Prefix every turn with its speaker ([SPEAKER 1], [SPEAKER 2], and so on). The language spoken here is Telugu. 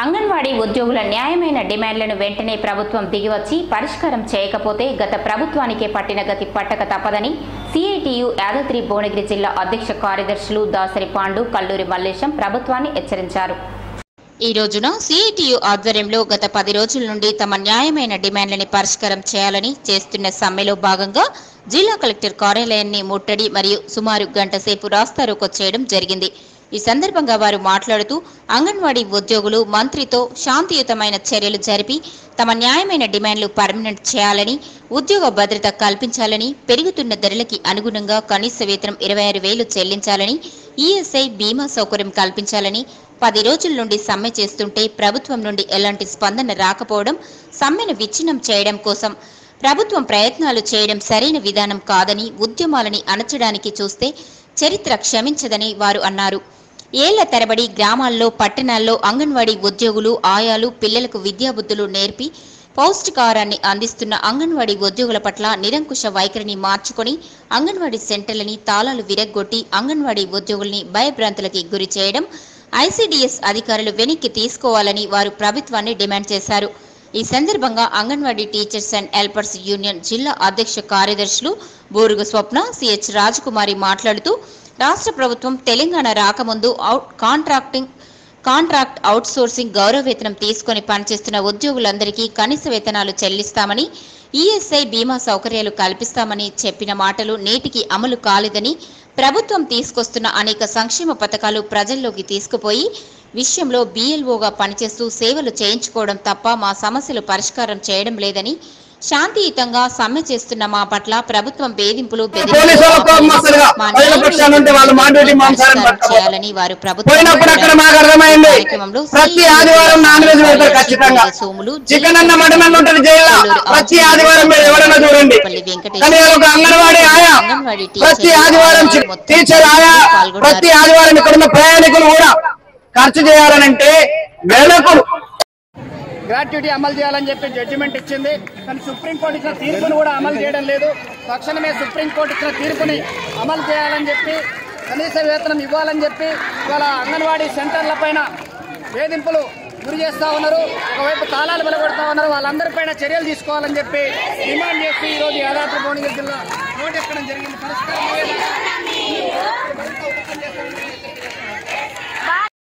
[SPEAKER 1] అంగన్వాడీ ఉద్యోగుల న్యాయమైన డిమాండ్లను వెంటనే ప్రభుత్వం దిగివచ్చి పరిష్కారం చేయకపోతే గత ప్రభుత్వానికే పట్టిన గతి పట్టక తప్పదని సిఐటియు యాదాద్రి భువనగిరి జిల్లా అధ్యక్ష కార్యదర్శులు దాసరి పాండు కల్లూరి మల్లేశం ప్రభుత్వాన్ని హెచ్చరించారు ఈ రోజున సిఐటియు ఆధ్వర్యంలో గత పది రోజుల నుండి తమ న్యాయమైన డిమాండ్లని పరిష్కారం చేయాలని చేస్తున్న సమ్మెలో భాగంగా జిల్లా కలెక్టర్ కార్యాలయాన్ని ముట్టడి మరియు సుమారు గంట సేపు రాస్తారోకో చేయడం జరిగింది ఈ సందర్భంగా వారు మాట్లాడుతూ అంగన్వాడీ ఉద్యోగులు మంత్రితో శాంతియుతమైన చర్యలు జరిపి తమ న్యాయమైన డిమాండ్లు పర్మనెంట్ చేయాలని ఉద్యోగ భద్రత కల్పించాలని పెరుగుతున్న ధరలకి అనుగుణంగా కనీస వేతనం ఇరవై ఆరు వేలు చెల్లించాలని ఈఎస్ఐ బీమా సౌకర్యం కల్పించాలని పది రోజుల నుండి సమ్మె చేస్తుంటే ప్రభుత్వం నుండి ఎలాంటి స్పందన రాకపోవడం సమ్మెను విచ్ఛిన్నం చేయడం కోసం ప్రభుత్వం ప్రయత్నాలు చేయడం సరైన విధానం కాదని ఉద్యమాలని అణచడానికి చూస్తే చరిత్ర క్షమించదని వారు అన్నారు ఏళ్ల తరబడి గ్రామాల్లో పట్టణాల్లో అంగన్వాడీ ఉద్యోగులు ఆయాలు పిల్లలకు విద్యాబుద్ధులు నేర్పి పౌష్టికాహారాన్ని అందిస్తున్న అంగన్వాడీ ఉద్యోగుల పట్ల నిరంకుశ వైఖరిని మార్చుకొని అంగన్వాడీ సెంటర్లని తాళాలు విరగ్గొట్టి అంగన్వాడీ ఉద్యోగుల్ని భయభ్రాంతులకి గురి చేయడం ఐసీడీఎస్ అధికారులు వెనక్కి తీసుకోవాలని వారు ప్రభుత్వాన్ని డిమాండ్ చేశారు ఈ సందర్భంగా anganwadi teachers and helpers union జిల్లా అధ్యక్ష కార్యదర్శులు బోరుగు స్వప్న సిహెచ్ రాజకుమారి మాట్లాడుతూ రాష్ట్ర ప్రభుత్వం తెలంగాణ రాకముందు అవుట్ కాంట్రాక్టింగ్ కాంట్రాక్ట్ అవుట్సోర్సింగ్ గౌరవ వేతనం తీసుకొని పనిచేస్తున్న ఉద్యోగులందరికీ కనీస వేతనాలు చెల్లిస్తామని ఈఎస్ఐ బీమా సౌకర్యాలు కల్పిస్తామని చెప్పిన మాటలు నేటికి అమలు కాలేదని ప్రభుత్వం తీసుకొస్తున్న అనేక సంక్షేమ పథకాలు ప్రజల్లోకి తీసుకుపోయి విషయంలో బీఎల్ఓగా పనిచేస్తూ సేవలు చేయించుకోవడం తప్ప మా సమస్యలు పరిష్కారం చేయడం లేదని శాంతియుతంగా సమ్మె చేస్తున్న మా పట్ల ప్రభుత్వం వేధింపులు
[SPEAKER 2] పోలీసు వాళ్ళకు కోపం వస్తుందిగా.
[SPEAKER 1] మా
[SPEAKER 2] ప్రజల పక్షాన ఉంటే వాళ్ళు మా డ్యూటీ మా అనుసారం
[SPEAKER 1] పరిష్కారం
[SPEAKER 2] పట్టుకోవాలి.
[SPEAKER 1] చేయాలని వారు ప్రభుత్వం
[SPEAKER 2] పోయినప్పుడు అక్కడ మాకు అర్థమైంది
[SPEAKER 1] కార్యక్రమంలో
[SPEAKER 2] ప్రతి
[SPEAKER 1] సీఈఓ
[SPEAKER 2] ఆదివారం నాన్ వెజ్ పెడతారు ఖచ్చితంగా
[SPEAKER 1] సోములు
[SPEAKER 2] చికెన్ అన్న మటన్ అన్న ఉంటుంది జైల్లో ప్రతి ఆదివారం మీరు ఎవరైనా చూడండి కానీ ఒక అంగన్వాడీ ఆయా ప్రతి ఆదివారం చి- టీచర్ ఆయా ప్రతి ఆదివారం ఇక్కడ ఉన్న ప్రయాణికులు కూడా ఖర్చు చేయాలనంటే వేలకు
[SPEAKER 3] గ్రాట్యుటీ అమలు చేయాలని చెప్పి జడ్జిమెంట్ ఇచ్చింది కానీ సుప్రీంకోర్టు ఇచ్చిన తీర్పును కూడా అమలు చేయడం లేదు తక్షణమే సుప్రీంకోర్టు ఇచ్చిన తీర్పుని అమలు చేయాలని చెప్పి కనీస వేతనం ఇవ్వాలని చెప్పి ఇవాళ అంగన్వాడీ సెంటర్ల పైన వేధింపులు గురి చేస్తా ఉన్నారు ఒకవైపు తాళాలు వెలగొడతా ఉన్నారు వాళ్ళందరిపైన చర్యలు తీసుకోవాలని చెప్పి డిమాండ్ చేస్తూ ఈరోజు యాదాద్రి భువనగిరి జిల్లా నోటు ఎక్కడం జరిగింది పరిష్కారం అయ్యేలా